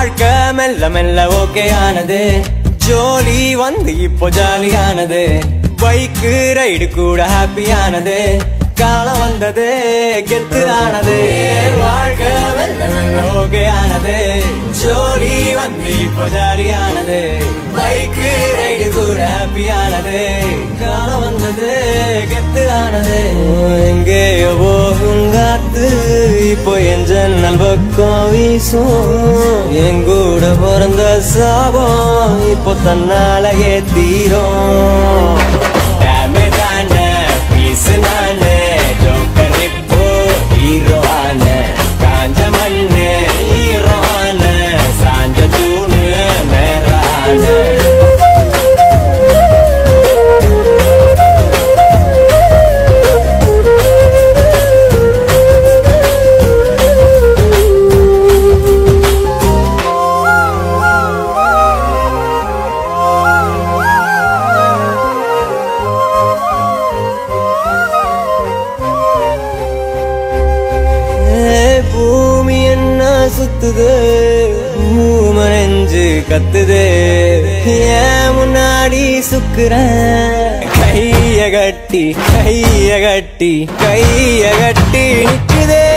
வாழ்க்கை மெல்ல மெல்ல ஓகே ஆனது ஜோலி வந்து இப்போ ஜாலியானது பைக்கு ரைடு கூட ஹாப்பியானது காலம் வந்தது கெத்து ஆனது வாழ்க்கை மெல்ல மெல்ல ஓகே ஆனது ஜோலி வந்து இப்போ ஜாலியானது பைக்கு ரைடு கூட ஹாப்பியானது காலம் வந்தது கெத்து ஆனது எங்கேயோ போகும் காத்து இப்போ என் ஜன்னல் பக்கம் வீசும் என் கூட பிறந்த சாபம் இப்போ தன்னாலேயே தீரும் டேமே தானே பீசு நானே ஜோக்கர் இப்போ ஹீரோ ஆனே காஞ்ச மண்ணு ஹீரோ ஆனே சாஞ்ச தூணு மேரானே ஏய், பூமி என்ன சுத்துது நெஞ்சு கத்துது ஏன் முன்னாடி சுக்குறேன் கைய கட்டி கைய கட்டி கைய கட்டி நிக்குதே